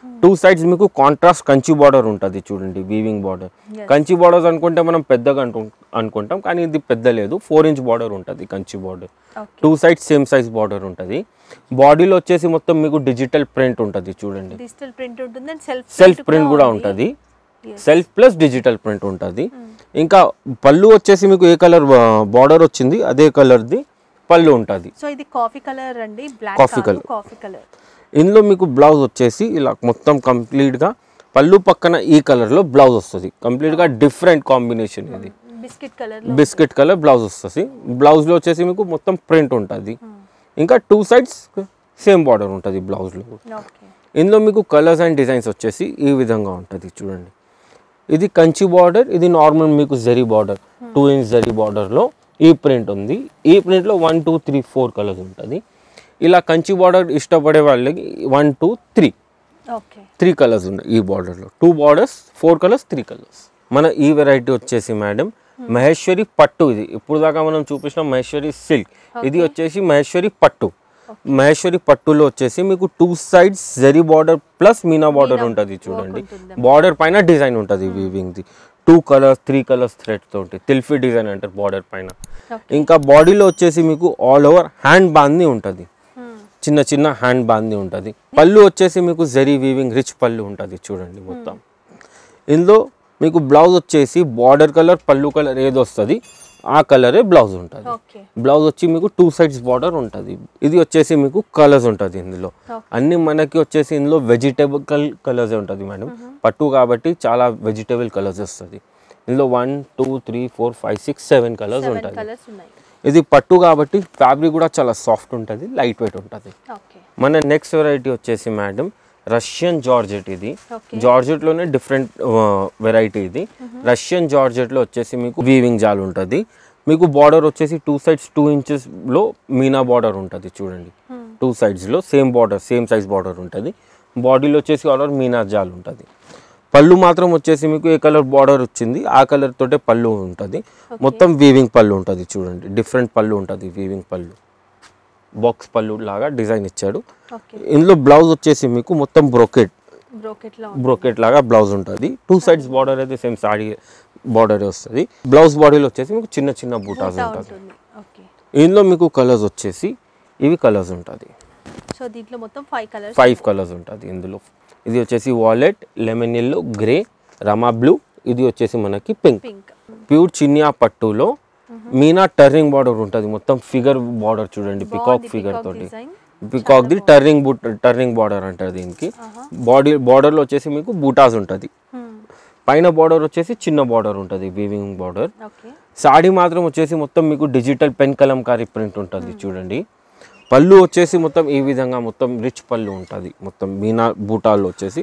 టూ సైడ్స్ మీకు కాంట్రాస్ట్ కంచి బార్డర్ ఉంటుంది చూడండి weaving border Yes. Kanchi borders అనుకుంటే మనం పెద్దగా అంటు అనుకుంటాం కానీ ఇది పెద్ద లేదు ఫోర్ ఇంచ్ బార్డర్ ఉంటుంది Kanchi border okay two sides same size border ఉంటుంది బాడీలో వచ్చేసి మొత్తం మీకు డిజిటల్ ప్రింట్ ఉంటుంది చూడండి డిజిటల్ ప్రింట్ ఉంటుంది అండ్ సెల్ఫ్ సెల్ఫ్ ప్రింట్ కూడా ఉంటుంది సెల్ఫ్ ప్లస్ డిజిటల్ ప్రింట్ ఉంటుంది ఇంకా పళ్ళు వచ్చేసి మీకు ఏ కలర్ బార్డర్ వచ్చింది అదే కలర్ది పళ్ళు ఉంటుంది సో ఇది కాఫీ కలర్ అండి బ్లాక్ Coffee కాదు colour. కాఫీ కలర్ ఇందులో మీకు బ్లౌజ్ వచ్చేసి ఇలా మొత్తం కంప్లీట్గా పళ్ళు పక్కన ఈ కలర్లో బ్లౌజ్ వస్తుంది కంప్లీట్గా డిఫరెంట్ కాంబినేషన్ ఇది biscuit colour biscuit colour blouse వస్తుంది బ్లౌజ్లో వచ్చేసి మీకు మొత్తం ప్రింట్ ఉంటుంది ఇంకా టూ సైడ్స్ సేమ్ బార్డర్ ఉంటుంది బ్లౌజ్లో ఓకే ఇందులో మీకు కలర్స్ అండ్ డిజైన్స్ వచ్చేసి ఈ విధంగా ఉంటుంది చూడండి ఇది కంచి బార్డర్ ఇది నార్మల్ మీకు zari border two inch zari బార్డర్లో ఈ ప్రింట్ ఉంది ఈ ప్రింట్లో one two three four colours ఉంటుంది ఇలా కంచి బార్డర్ ఇష్టపడే వాళ్ళకి one two three okay three colours ఉన్నాయి ఈ బార్డర్లో two borders four colours three colours మన ఈ వెరైటీ వచ్చేసి మేడం మహేశ్వరి పట్టు ఇది ఇప్పుడు దాకా మనం చూపించిన మహేశ్వరి సిల్క్ ఇది వచ్చేసి మహేశ్వరి పట్టు మహేశ్వరి పట్టులో వచ్చేసి మీకు two sides zari border plus meena border ఉంటుంది చూడండి ఉంటుంది. బార్డర్ పైన డిజైన్ ఉంటుంది వీవింగ్ది two colours three colours thread తోటి తిల్ఫీ డిజైన్ అంటారు బార్డర్ పైన ఓకే ఇంకా బాడీలో వచ్చేసి మీకు ఆల్ ఓవర్ హ్యాండ్ బాంది ఉంటుంది చిన్న చిన్న హ్యాండ్ బాంది ఉంటుంది పళ్ళు వచ్చేసి మీకు జరీ వీవింగ్ రిచ్ పళ్ళు ఉంటుంది చూడండి మొత్తం ఇందులో మీకు బ్లౌజ్ వచ్చేసి బార్డర్ కలర్ పళ్ళు కలర్ ఏది వస్తుంది ఆ కలరే బ్లౌజ్ ఉంటుంది ఓకే బ్లౌజ్ వచ్చి మీకు టూ సైడ్స్ బార్డర్ ఉంటుంది ఇది వచ్చేసి మీకు కలర్స్ ఉంటుంది ఇందులో Okay. అన్ని మనకి వచ్చేసి ఇందులో వెజిటేబుల్ కలర్స్ ఉంటుంది మేడం పట్టు కాబట్టి చాలా వెజిటేబుల్ కలర్స్ వస్తుంది ఇందులో one two three four five six seven colours seven ఉంటుంది కలర్స్ ఉన్నాయి ఇది పట్టు కాబట్టి ఫ్యాబ్రిక్ కూడా చాలా సాఫ్ట్ ఉంటుంది లైట్ వెయిట్ ఉంటుంది ఓకే మన నెక్స్ట్ వెరైటీ వచ్చేసి మేడం రష్యన్ జార్జెట్ ఇది Okay. జార్జెట్లోనే డిఫరెంట్ వెరైటీ ఇది రష్యన్ జార్జెట్లో వచ్చేసి మీకు వీవింగ్ జాల్ ఉంటుంది మీకు బార్డర్ వచ్చేసి టూ సైడ్స్ టూ ఇంచెస్లో మీనా బార్డర్ ఉంటుంది చూడండి టూ సైడ్స్లో same border same size border ఉంటుంది బాడీలో వచ్చేసి ఆర్డర్ మీనా జాల్ ఉంటుంది పళ్ళు మాత్రం వచ్చేసి మీకు ఏ కలర్ బార్డర్ వచ్చింది ఆ కలర్ తోటే పళ్ళు ఉంటుంది మొత్తం వీవింగ్ పళ్ళు ఉంటుంది చూడండి డిఫరెంట్ పళ్ళు ఉంటుంది వీవింగ్ పళ్ళు బాక్స్ పళ్ళు లాగా డిజైన్ ఇచ్చాడు ఓకే ఇందులో బ్లౌజ్ వచ్చేసి మీకు మొత్తం బ్రోకెట్ బ్రోకెట్ లో బ్రోకెట్ లాగా బ్లౌజ్ ఉంటుంది టూ సైడ్స్ బార్డర్ అయితే సేమ్ సాడీ బార్డర్ వస్తుంది బ్లౌజ్ బాడీలో వచ్చేసి మీకు చిన్న చిన్న బూటాస్ బూటా ఉంటుంది ఉంటుంది ఓకే ఇందులో మీకు కలర్స్ వచ్చేసి ఇవి కలర్స్ ఉంటుంది సో దీంట్లో మొత్తం ఫైవ్ కలర్స్ ఫైవ్ కలర్స్ ఉంటుంది ఇందులో ఇది వచ్చేసి వాలెట్ లెమన్ ఎల్లో గ్రే రమా బ్లూ ఇది వచ్చేసి మనకి పింక్ పింక్ ప్యూర్ చిన్యా పట్టులో మీనా టర్నింగ్ బార్డర్ ఉంటుంది మొత్తం ఫిగర్ బార్డర్ చూడండి పికాక్ ఫిగర్ తోటి డిజైన్ పికాక్ ది టర్నింగ్ బూట్ టర్నింగ్ బార్డర్ అంటారు దీనికి బాడీ బార్డర్లో వచ్చేసి మీకు బూటాస్ ఉంటుంది పైన బార్డర్ వచ్చేసి చిన్న బార్డర్ ఉంటుంది వీవింగ్ బార్డర్ ఓకే సాడీ మాత్రం వచ్చేసి మొత్తం మీకు డిజిటల్ పెన్ కలంకారీ ప్రింట్ ఉంటుంది చూడండి పళ్ళు వచ్చేసి మొత్తం ఈ విధంగా మొత్తం రిచ్ పళ్ళు ఉంటుంది మొత్తం మీనా బూటాల్లో వచ్చేసి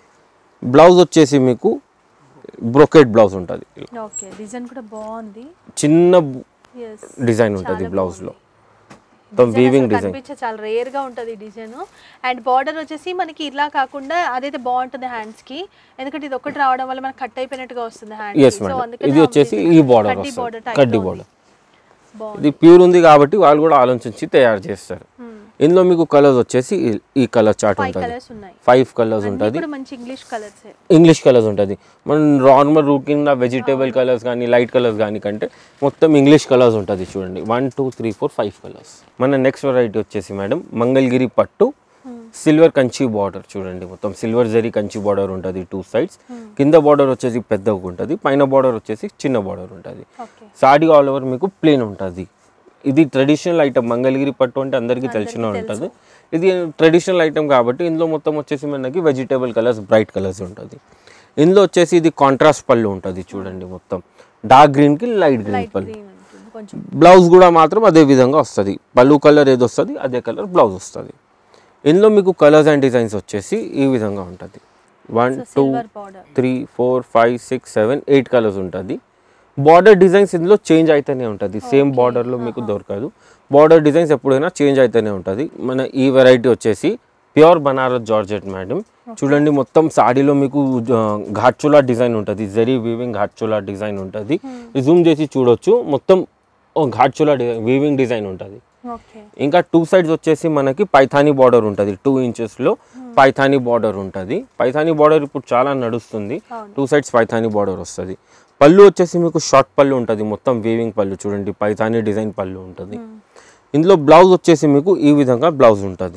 బ్లౌజ్ వచ్చేసి మీకు బ్రొకెట్ బ్లౌజ్ ఉంటుంది ఓకే డిజైన్ కూడా బాగుంది చిన్న ఎస్ డిజైన్ ఉంటుంది బ్లౌజ్లో మొత్తం వీవింగ్ డిజైన్ కనిపించే చాలా రేర్ గా ఉంటది డిజైన్ అండ్ బార్డర్ వచ్చేసి మనకి ఇలా కాకుండా అదైతే బాగుంటుంది హ్యాండ్స్ కి ఎందుకంటే ఇది ఒకటి రావడం వల్ల మనకి కట్ అయిపోయినట్టుగా వస్తుంది హ్యాండ్ ఎస్ మేడం ఇది వచ్చేసి ఈ బార్డర్ వస్తుంది కడ్డీ బార్డర్ బాగుంది ఇది ప్యూర్ ఉంది కాబట్టి వాళ్ళు కూడా ఆలోచించి తయారు చేస్తారు ఇందులో మీకు కలర్స్ వచ్చేసి ఈ- ఈ కలర్ చార్ట్ ఫైవ్ ఉంటుంది కలర్స్ ఉన్నాయి ఫైవ్ కలర్స్ అన్ని ఉంటుంది కూడా మంచి ఇంగ్లీష్ కలర్స్ ఇంగ్లీష్ కలర్స్ ఉంటుంది మనం నార్మల్ రూటీన్ వెజిటేబుల్ కలర్స్ కానీ లైట్ కలర్స్ కానీ కంటే మొత్తం ఇంగ్లీష్ కలర్స్ ఉంటుంది చూడండి one two three four five colours మన నెక్స్ట్ వెరైటీ వచ్చేసి మేడం మంగళగిరి పట్టు సిల్వర్ కంచి బార్డర్ చూడండి మొత్తం సిల్వర్ జరీ కంచి బార్డర్ ఉంటుంది టూ సైడ్స్ కింద బార్డర్ వచ్చేసి పెద్దగా ఉంటుంది పైన బార్డర్ వచ్చేసి చిన్న బార్డర్ ఉంటుంది ఓకే సాడీ ఆల్ ఓవర్ మీకు ప్లేన్ ఉంటుంది ఇది ట్రెడిషనల్ ఐటమ్ మంగళగిరి పట్టు అంటే అందరికీ తెలిసిన ఉంటుంది ఇది ట్రెడిషనల్ ఐటమ్ కాబట్టి ఇందులో మొత్తం వచ్చేసి మనకి వెజిటేబుల్ కలర్స్ బ్రైట్ కలర్స్ ఉంటుంది ఇందులో వచ్చేసి ఇది కాంట్రాస్ట్ పళ్ళు ఉంటుంది చూడండి మొత్తం డార్క్ గ్రీన్కి లైట్ గ్రీన్ లైట్ పళ్ళు గ్రీన్ ఉంటుంది కొంచెం బ్లౌజ్ కూడా మాత్రం అదే విధంగా వస్తుంది పళ్ళు కలర్ ఏది వస్తుంది అదే కలర్ బ్లౌజ్ వస్తుంది ఇందులో మీకు కలర్స్ అండ్ డిజైన్స్ వచ్చేసి ఈ విధంగా ఉంటుంది one two silver border three four five six seven eight colours ఉంటుంది బార్డర్ డిజైన్స్ ఇందులో చేంజ్ అయితేనే ఉంటుంది సేమ్ బార్డర్లో మీకు దొరకదు బార్డర్ డిజైన్స్ ఎప్పుడైనా చేంజ్ అయితేనే ఉంటుంది మన ఈ వెరైటీ వచ్చేసి ప్యూర్ బనారస్ జార్జెట్ మేడం చూడండి మొత్తం సాడీలో మీకు ఘాట్చులా డిజైన్ ఉంటుంది జరీ వీవింగ్ ఘాట్చులా డిజైన్ ఉంటుంది జూమ్ చేసి చూడొచ్చు మొత్తం ఘాట్చులా డిజైన్ వీవింగ్ డిజైన్ ఉంటుంది ఓకే ఇంకా టూ సైడ్స్ వచ్చేసి మనకి పైథానీ బార్డర్ ఉంటుంది టూ ఇంచెస్లో పైథానీ బార్డర్ ఉంటుంది పైథానీ బార్డర్ ఇప్పుడు చాలా నడుస్తుంది అవును. టూ సైడ్స్ పైథానీ బార్డర్ వస్తుంది పళ్ళు వచ్చేసి మీకు షార్ట్ పళ్ళు ఉంటుంది మొత్తం వీవింగ్ పళ్ళు చూడండి పైథానీ డిజైన్ పళ్ళు ఉంటుంది ఇందులో బ్లౌజ్ వచ్చేసి మీకు ఈ విధంగా బ్లౌజ్ ఉంటుంది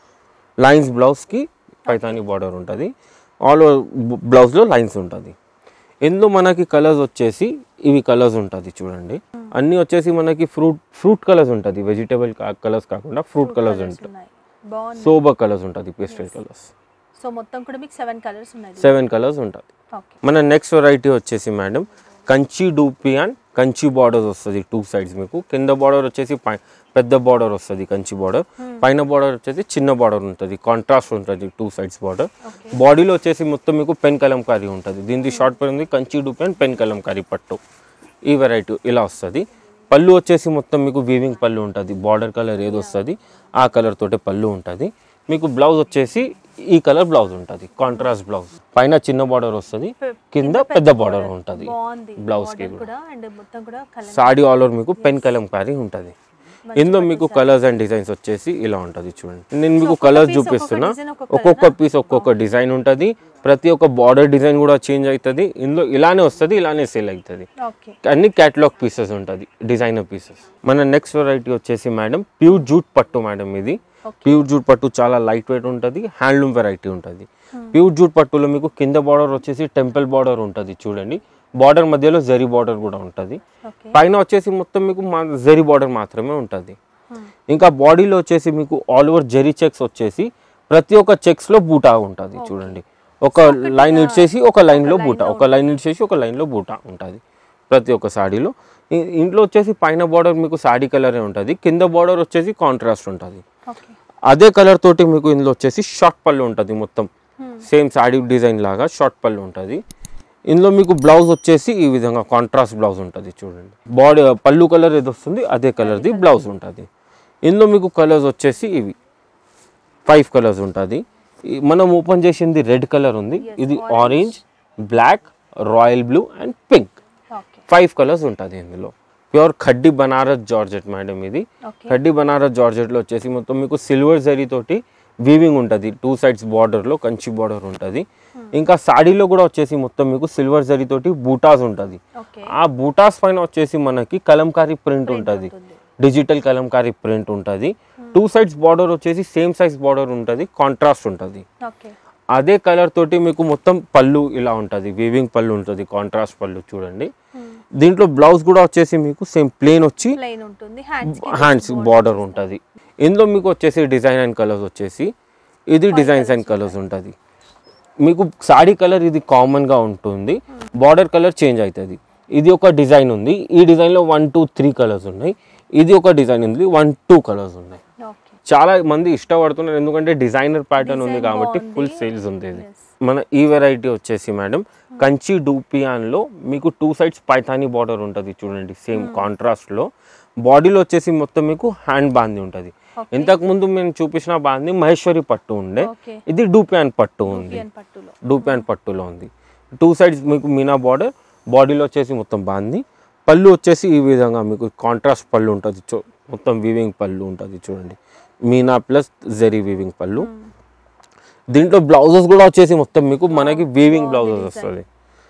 లైన్స్ బ్లౌజ్కి పైథానీ బార్డర్ ఉంటుంది ఆల్ ఓవర్ బ్లౌజ్లో లైన్స్ ఉంటుంది ఇందులో మనకి కలర్స్ వచ్చేసి ఇవి కలర్స్ ఉంటుంది చూడండి అన్నీ వచ్చేసి మనకి ఫ్రూట్ ఫ్రూట్ కలర్స్ ఉంటుంది వెజిటేబుల్ కలర్స్ కాకుండా ఫ్రూట్ కలర్స్ ఉంటుంది ఉన్నాయి బాగుంది సోబర్ కలర్స్ ఉంటుంది పేస్టల్ కలర్స్ సో మొత్తం కూడా మీకు సెవెన్ కలర్స్ ఉన్నాయి సెవెన్ కలర్స్ ఉంటుంది ఓకే మన నెక్స్ట్ వెరైటీ వచ్చేసి madam Kanchi dupion Kanchi border వస్తుంది టూ సైడ్స్ మీకు కింద బార్డర్ వచ్చేసి పై- పెద్ద బార్డర్ వస్తుంది కంచి బార్డర్ పైన బార్డర్ వచ్చేసి చిన్న బార్డర్ ఉంటుంది కాంట్రాస్ట్ ఉంటుంది టూ సైడ్స్ బార్డర్ ఓకే బాడీలో వచ్చేసి మొత్తం మీకు పెన్ కలంకారీ ఉంటుంది దీనికి షార్ట్ పేరు ఉంది కంచి డూపియాన్ పెన్ కలంకారీ పట్టు ఈ వెరైటీ ఇలా వస్తుంది పళ్ళు వచ్చేసి మొత్తం మీకు వీవింగ్ పళ్ళు ఉంటుంది బార్డర్ కలర్ ఏది వస్తుంది ఆ కలర్ తోటి పళ్ళు ఉంటుంది మీకు బ్లౌజ్ వచ్చేసి ఈ కలర్ బ్లౌజ్ ఉంటుంది కాంట్రాస్ట్ బ్లౌజ్ పైన చిన్న బార్డర్ వస్తుంది పె- కింద పెద్ద బార్డర్ ఉంటుంది బాగుంది బ్లౌజ్ కి Border కూడా అండ్ మొత్తం కూడా కలర్ సాడీ ఆల్ ఓవర్ మీకు పెన్ కలంకారీ ఉంటుంది ఇందులో మీకు కలర్స్ అండ్ డిజైన్స్ వచ్చేసి ఇలా ఉంటుంది చూడండి నేను మీకు ఒక్కొక్క కలర్స్ piece ఒక్కొక్క చూపిస్తున్నా design ఒక్కొక్క ఒక్కొక్క పీస్ ఒక్కొక్క డిజైన్ ఉంటుంది ప్రతి ఒక్క బార్డర్ డిజైన్ కూడా చేంజ్ అవుతుంది ఇందులో ఇలానే వస్తుంది ఇలానే సేల్ అవుతుంది ఓకే అన్ని క్యాటలాగ్ పీసెస్ ఉంటుంది డిజైనర్ పీసెస్ మన నెక్స్ట్ వెరైటీ వచ్చేసి మేడం ప్యూర్ జూట్ పట్టు మేడం ఇది ప్యూర్ జూట్ పట్టు చాలా లైట్ వెయిట్ ఉంటుంది హ్యాండ్లూమ్ వెరైటీ ఉంటుంది ప్యూర్ జూట్ పట్టులో మీకు కింద బార్డర్ వచ్చేసి టెంపుల్ బార్డర్ ఉంటుంది చూడండి బార్డర్ మధ్యలో జరీ బార్డర్ కూడా ఉంటుంది ఓకే పైన వచ్చేసి మొత్తం మీకు మా జరీ బార్డర్ మాత్రమే ఉంటుంది ఇంకా బాడీలో వచ్చేసి మీకు ఆల్ ఓవర్ జరీ చెక్స్ వచ్చేసి ప్రతి ఒక్క చెక్స్ లో బూటా ఉంటుంది చూడండి ఒక లైన్ ఇచ్చేసి ఒక లైన్ లో బూటా ఒక లైన్ ఇచ్చేసి ఒక లైన్ లో బూటా ఉంటుంది ప్రతి ఒక్క సాడీలో ఇ- ఇంట్లో వచ్చేసి పైన బార్డర్ మీకు సాడీ కలరే ఉంటుంది కింద బార్డర్ వచ్చేసి కాంట్రాస్ట్ ఉంటుంది ఓకే అదే కలర్ తోటి మీకు ఇందులో వచ్చేసి షార్ట్ పళ్ళు ఉంటుంది మొత్తం సేమ్ సాడీ డిజైన్ లాగా షార్ట్ పళ్ళు ఉంటుంది ఇందులో మీకు బ్లౌజ్ వచ్చేసి ఈ విధంగా కాంట్రాస్ట్ బ్లౌజ్ ఉంటుంది చూడండి బాడీ పళ్ళు కలర్ ఏది వస్తుంది అదే కలర్ది బ్లౌజ్ ఉంటుంది ఇందులో మీకు కలర్స్ వచ్చేసి ఇవి ఫైవ్ కలర్స్ ఉంటుంది ఈ- మనం ఓపెన్ చేసింది రెడ్ కలర్ ఉంది ఇది orange black royal blue and pink okay five colours ఉంటుంది ఇందులో ప్యూర్ ఖడ్డీ బనారస్ జార్జెట్ మేడం ఇది ఓకే ఖడ్డీ బనారస్ జార్జెట్లో వచ్చేసి మొత్తం మీకు సిల్వర్ జరీ తోటి వీవింగ్ ఉంటుంది టూ సైడ్స్ బార్డర్లో కంచి బార్డర్ ఉంటుంది ఇంకా సాడీలో కూడా వచ్చేసి మొత్తం మీకు సిల్వర్ జరీ తోటి బూటాస్ ఉంటుంది ఓకే ఆ బూటాస్ పైన వచ్చేసి మనకి కలంకారీ ప్రింట్ ఉంటుంది డిజిటల్ కలంకారీ ప్రింట్ ఉంటుంది టూ సైడ్స్ బార్డర్ వచ్చేసి సేమ్ సైజ్ బార్డర్ ఉంటుంది కాంట్రాస్ట్ ఉంటుంది ఓకే అదే కలర్ తోటి మీకు మొత్తం పళ్ళు ఇలా ఉంటుంది వీవింగ్ పళ్ళు ఉంటుంది కాంట్రాస్ట్ పళ్ళు చూడండి దీంట్లో బ్లౌజ్ కూడా వచ్చేసి మీకు సేమ్ ప్లేన్ వచ్చి ప్లెయిన్ ఉంటుంది హ్యాండ్స్ హ్యాండ్స్ బార్డర్ ఉంటుంది ఇందులో మీకు వచ్చేసి డిజైన్ అండ్ కలర్స్ వచ్చేసి ఇది డిజైన్స్ అండ్ కలర్స్ ఉంటుంది మీకు సాడీ కలర్ ఇది కామన్గా ఉంటుంది బార్డర్ కలర్ చేంజ్ అవుతుంది ఇది ఒక డిజైన్ ఉంది ఈ డిజైన్లో వన్ టూ త్రీ కలర్స్ ఉన్నాయి ఇది ఒక డిజైన్ ఉంది వన్ టూ కలర్స్ ఉన్నాయి ఓకే చాలా మంది ఇష్టపడుతున్నారు ఎందుకంటే డిజైనర్ ప్యాటర్న్ ఉంది కాబట్టి ఫుల్ సేల్స్ ఉంది ఇది మన ఈ వెరైటీ వచ్చేసి మేడం కంచి డూపియాన్లో మీకు టూ సైడ్స్ పైథానీ బార్డర్ ఉంటుంది చూడండి సేమ్ కాంట్రాస్ట్లో బాడీలో వచ్చేసి మొత్తం మీకు హ్యాండ్ బాంది ఉంటుంది ఇంతకు ముందు మేము చూపించిన బాంది మహేశ్వరి పట్టు ఉండే ఓకే ఇది డూపియాన్ పట్టు ఉంది పియన్ పట్టులో డూపియాన్ పట్టులో ఉంది టూ సైడ్స్ మీకు మీనా బార్డర్ బాడీలో వచ్చేసి మొత్తం బాంది పళ్ళు వచ్చేసి ఈ విధంగా మీకు కాంట్రాస్ట్ పళ్ళు ఉంటుంది చూ మొత్తం వీవింగ్ పళ్ళు ఉంటుంది చూడండి మీనా ప్లస్ జెరీ వీవింగ్ పళ్ళు దీంట్లో బ్లౌజెస్ కూడా వచ్చేసి మొత్తం మీకు మనకి వీవింగ్ బ్లౌజెస్ వస్తుంది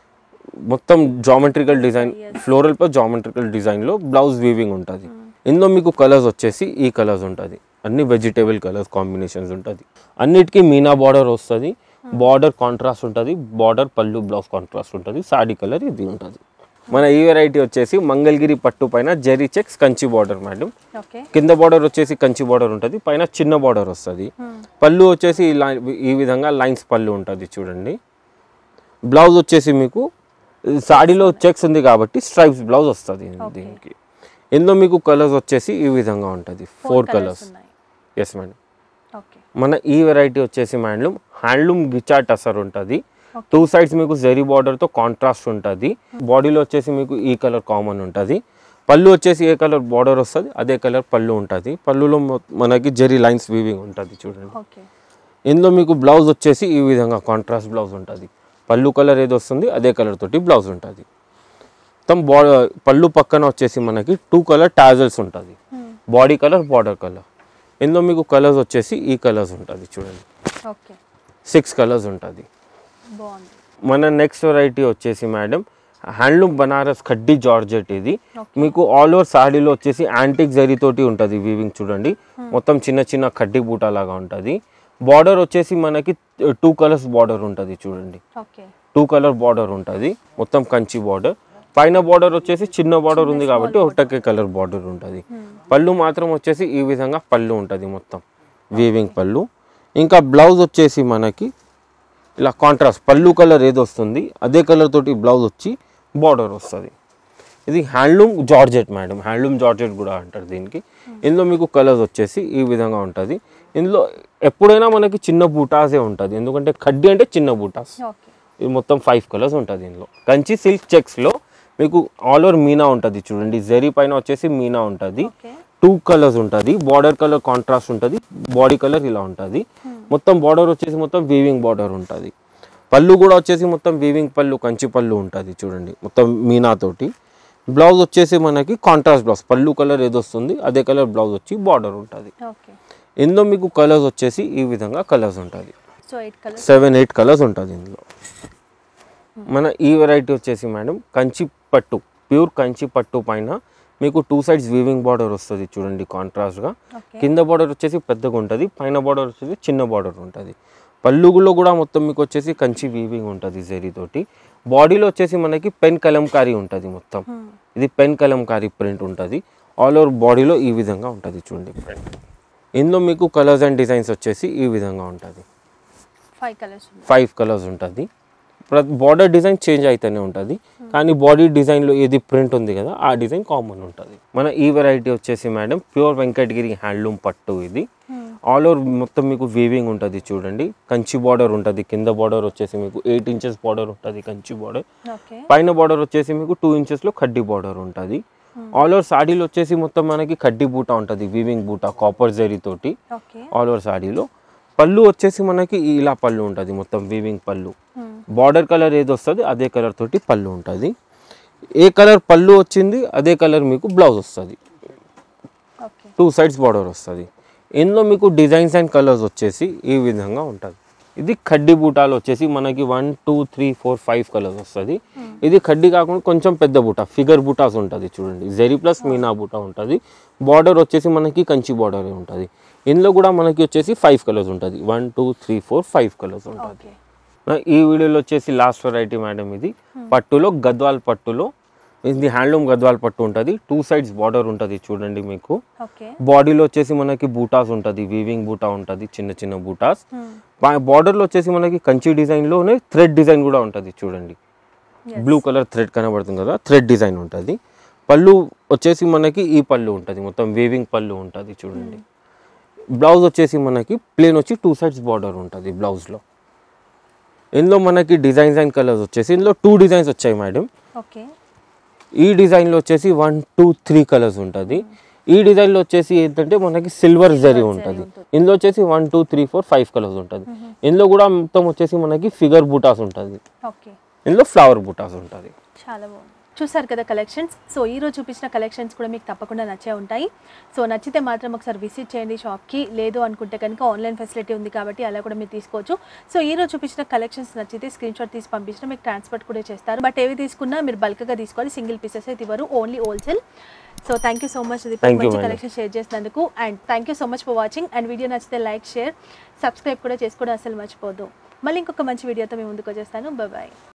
మొత్తం geometrical design floral plus geometrical డిజైన్లో బ్లౌజ్ వీవింగ్ ఉంటుంది ఇందులో మీకు కలర్స్ వచ్చేసి ఈ కలర్స్ ఉంటుంది అన్ని వెజిటేబుల్ కలర్స్ కాంబినేషన్స్ ఉంటుంది అన్నిటికీ మీనా బార్డర్ వస్తుంది బార్డర్ కాంట్రాస్ట్ ఉంటుంది బార్డర్ పళ్ళు బ్లౌజ్ కాంట్రాస్ట్ ఉంటుంది సాడీ కలర్ ఇది ఉంటుంది మన ఈ వెరైటీ వచ్చేసి మంగళగిరి పట్టు పైన zari checks Kanchi border madam okay కింద బార్డర్ వచ్చేసి కంచి బార్డర్ ఉంటుంది పైన చిన్న బార్డర్ వస్తుంది పళ్ళు వచ్చేసి ఇలా ఈ విధంగా లైన్స్ పళ్ళు ఉంటుంది చూడండి బ్లౌజ్ వచ్చేసి మీకు సాడీలో చెక్స్ ఉంది కాబట్టి స్ట్రైప్స్ బ్లౌజ్ వస్తుంది దీనికి ఇందులో మీకు కలర్స్ వచ్చేసి ఈ విధంగా ఉంటుంది ఫోర్ కలర్స్ ఉన్నాయి ఎస్ మేడం ఓకే మన ఈ వెరైటీ వచ్చేసి హ్యాండ్లూమ్ హ్యాండ్లూమ్ గిచా టసర్ ఉంటుంది టూ సైడ్స్ మీకు జెరీ బార్డర్తో కాంట్రాస్ట్ ఉంటుంది బాడీలో వచ్చేసి మీకు ఈ కలర్ కామన్ ఉంటుంది పళ్ళు వచ్చేసి ఏ కలర్ బార్డర్ వస్తుంది అదే కలర్ పళ్ళు ఉంటుంది పళ్ళులో మొ- మనకి జెరీ లైన్స్ వీవింగ్ ఉంటుంది చూడండి ఓకే ఇందులో మీకు బ్లౌజ్ వచ్చేసి ఈ విధంగా కాంట్రాస్ట్ బ్లౌజ్ ఉంటుంది పళ్ళు కలర్ ఏది వస్తుంది అదే కలర్ తోటి బ్లౌజ్ ఉంటుంది మొత్తం బా పళ్ళు పక్కన వచ్చేసి మనకి టూ కలర్ టాజల్స్ ఉంటుంది బాడీ కలర్ బార్డర్ కలర్ ఇందులో మీకు కలర్స్ వచ్చేసి ఈ కలర్స్ ఉంటుంది చూడండి ఓకే సిక్స్ కలర్స్ ఉంటుంది బాగుంది మన నెక్స్ట్ వెరైటీ వచ్చేసి మేడం హ్యాండ్లూమ్ బనారస్ కడ్డీ జార్జెట్ ఇది Okay. మీకు ఆల్ ఓవర్ సాడీలో వచ్చేసి యాంటిక్ జరీతోటి ఉంటుంది వీవింగ్ చూడండి మొత్తం చిన్న చిన్న కడ్డీ బూటా లాగా ఉంటుంది బార్డర్ వచ్చేసి మనకి టూ కలర్స్ బార్డర్ ఉంటుంది చూడండి ఓకే టూ కలర్ బార్డర్ ఉంటుంది మొత్తం కంచి బార్డర్ పైన బార్డర్ వచ్చేసి చిన్న బార్డర్ ఉంది కాబట్టి ఒకటకే కలర్ బార్డర్ ఉంటుంది పళ్ళు మాత్రం వచ్చేసి ఈ విధంగా పళ్ళు ఉంటుంది మొత్తం వీవింగ్ పళ్ళు ఇంకా బ్లౌజ్ వచ్చేసి మనకి ఇలా కాంట్రాస్ట్ పళ్ళు కలర్ ఏది వస్తుంది అదే కలర్ తోటి బ్లౌజ్ వచ్చి బార్డర్ వస్తుంది ఇది handloom georgette madam handloom georgette కూడా అంటారు దీనికి ఇందులో మీకు కలర్స్ వచ్చేసి ఈ విధంగా ఉంటుంది ఇందులో ఎప్పుడైనా మనకి చిన్న బూటాసే ఉంటుంది ఎందుకంటే కడ్డీ అంటే చిన్న బూటాస్ ఓకే ఇది మొత్తం ఫైవ్ కలర్స్ ఉంటుంది ఇందులో కంచి సిల్క్ చెక్స్లో మీకు ఆల్ ఓవర్ మీనా ఉంటుంది చూడండి జరీ పైన వచ్చేసి మీనా ఉంటుంది ఓకే టూ కలర్స్ ఉంటుంది బార్డర్ కలర్ కాంట్రాస్ట్ ఉంటుంది బాడీ కలర్ ఇలా ఉంటుంది మొత్తం బార్డర్ వచ్చేసి మొత్తం వీవింగ్ బార్డర్ ఉంటుంది పళ్ళు కూడా వచ్చేసి మొత్తం వీవింగ్ పళ్ళు కంచి పళ్ళు ఉంటుంది చూడండి మొత్తం మీనాతోటి బ్లౌజ్ వచ్చేసి మనకి కాంట్రాస్ట్ బ్లౌజ్ పళ్ళు కలర్ ఏది వస్తుంది అదే కలర్ బ్లౌజ్ వచ్చి బార్డర్ ఉంటుంది ఓకే ఇందులో మీకు కలర్స్ వచ్చేసి ఈ విధంగా కలర్స్ ఉంటుంది so eight colours seven eight colours ఉంటుంది ఇందులో మన ఈ వెరైటీ వచ్చేసి మేడం కంచి పట్టు ప్యూర్ కంచి పట్టు పైన మీకు టూ సైడ్స్ వీవింగ్ బార్డర్ వస్తుంది చూడండి కాంట్రాస్ట్గా ఓకే కింద బార్డర్ వచ్చేసి పెద్దగా ఉంటుంది పైన బార్డర్ వచ్చేసి చిన్న బార్డర్ ఉంటుంది పళ్ళుగులో కూడా మొత్తం మీకు వచ్చేసి కంచి వీవింగ్ ఉంటుంది జరీతోటి బాడీలో వచ్చేసి మనకి పెన్ కలంకారీ ఉంటుంది మొత్తం ఇది పెన్ కలంకారీ ప్రింట్ ఉంటుంది ఆల్ ఓవర్ బాడీలో ఈ విధంగా ఉంటుంది చూడండి ప్రింట్ ఇందులో మీకు కలర్స్ అండ్ డిజైన్స్ వచ్చేసి ఈ విధంగా ఉంటుంది ఫైవ్ కలర్స్ ఉన్నాయి ఫైవ్ కలర్స్ ఉంటుంది ప్రతి బార్డర్ డిజైన్ చేంజ్ అయితేనే ఉంటుంది కానీ బాడీ డిజైన్లో ఏది ప్రింట్ ఉంది కదా ఆ డిజైన్ కామన్ ఉంటుంది మన ఈ వెరైటీ వచ్చేసి మేడం ప్యూర్ వెంకటగిరి హ్యాండ్లూమ్ పట్టు ఇది ఆల్ ఓవర్ మొత్తం మీకు వీవింగ్ ఉంటుంది చూడండి కంచి బార్డర్ ఉంటుంది కింద బార్డర్ వచ్చేసి మీకు ఎయిట్ ఇంచెస్ బార్డర్ ఉంటుంది కంచి బార్డర్ ఓకే పైన బార్డర్ వచ్చేసి మీకు టూ ఇంచెస్లో కడ్డీ బార్డర్ ఉంటుంది ఆల్ ఓవర్ సాడీలో వచ్చేసి మొత్తం మనకి కడ్డీ బూటా ఉంటుంది వీవింగ్ బూటా కాపర్ జరీతోటి ఓకే ఆల్ ఓవర్ సాడీలో పళ్ళు వచ్చేసి మనకి ఇలా పళ్ళు ఉంటుంది మొత్తం వీవింగ్ పళ్ళు బార్డర్ కలర్ ఏది వస్తుంది అదే కలర్ తోటి పళ్ళు ఉంటుంది ఏ కలర్ పళ్ళు వచ్చింది అదే కలర్ మీకు బ్లౌజ్ వస్తుంది ఓకే టూ సైడ్స్ బార్డర్ వస్తుంది ఇందులో మీకు డిజైన్స్ అండ్ కలర్స్ వచ్చేసి ఈ విధంగా ఉంటుంది ఇది కడ్డీ బూటాలు వచ్చేసి మనకి one two three four five colours వస్తుంది ఇది కడ్డీ కాకుండా కొంచెం పెద్ద బూటా ఫిగర్ బూటాస్ ఉంటుంది చూడండి జెరీ ప్లస్ మీనా బూటా ఉంటుంది బార్డర్ వచ్చేసి మనకి కంచి బార్డర్ ఉంటుంది ఇందులో కూడా మనకి వచ్చేసి ఫైవ్ కలర్స్ ఉంటుంది one two three four five colours ఉంటుంది ఓకే ఈ వీడియోలో వచ్చేసి లాస్ట్ వెరైటీ మేడం ఇది పట్టులో గద్వాల్ పట్టులో ఇది హ్యాండ్లూమ్ గద్వాల్ పట్టు ఉంటుంది టూ సైడ్స్ బార్డర్ ఉంటుంది చూడండి మీకు ఓకే బాడీలో వచ్చేసి మనకి బూటాస్ ఉంటుంది వీవింగ్ బూటా ఉంటుంది చిన్న చిన్న బూటాస్ బార్డర్లో వచ్చేసి మనకి కంచి డిజైన్లోనే థ్రెడ్ డిజైన్ కూడా ఉంటుంది చూడండి బ్లూ కలర్ థ్రెడ్ కనబడుతుంది కదా థ్రెడ్ డిజైన్ ఉంటుంది పళ్ళు వచ్చేసి మనకి ఈ పళ్ళు ఉంటుంది మొత్తం వేవింగ్ పళ్ళు ఉంటుంది చూడండి బ్లౌజ్ వచ్చేసి మనకి ప్లేన్ వచ్చి టూ సైడ్స్ బార్డర్ ఉంటుంది బ్లౌజ్లో ఇందులో మనకి డిజైన్స్ అండ్ కలర్స్ వచ్చేసి ఇందులో టూ డిజైన్స్ వచ్చాయి మేడం ఓకే ఈ డిజైన్లో వచ్చేసి వన్ టూ త్రీ కలర్స్ ఉంటుంది ఈ డిజైన్లో వచ్చేసి ఏంటంటే మనకి సిల్వర్ జరీ ఉంటుంది ఇందులో వచ్చేసి one two three four five colours ఉంటుంది ఇందులో కూడా మొత్తం వచ్చేసి మనకి ఫిగర్ బూటాస్ ఉంటుంది ఓకే ఇందులో ఫ్లవర్ బూటాస్ ఉంటుంది చాలా బాగుంది చూసారు కదా కలెక్షన్స్ సో ఈ రోజు చూపించిన కలెక్షన్స్ కూడా మీకు తప్పకుండా నచ్చే ఉంటాయి సో నచ్చితే మాత్రం ఒకసారి విజిట్ చేయండి షాప్కి లేదు అనుకుంటే కనుక ఆన్లైన్ ఫెసిలిటీ ఉంది కాబట్టి అలా కూడా మీరు తీసుకోవచ్చు సో ఈ రోజు చూపించిన కలెక్షన్స్ నచ్చితే స్క్రీన్ షాట్ తీసి పంపించిన మీకు ట్రాన్స్పోర్ట్ కూడా చేస్తారు బట్ ఏవి తీసుకున్నా మీరు బల్క్గా తీసుకోవాలి సింగిల్ పీసెస్ అయితే ఇవ్వరు only wholesale so thank you so much Deepak Thank you, మంచి madam. కలెక్షన్ షేర్ చేసినందుకు and thank you so much for watching and video నచ్చితే లైక్ షేర్ సబ్స్క్రైబ్ కూడా చేసుకోవడం అసలు మర్చిపోద్దు మళ్ళీ ఇంకొక మంచి వీడియోతో మేము ముందుకు వచ్చేస్తాను బాయ్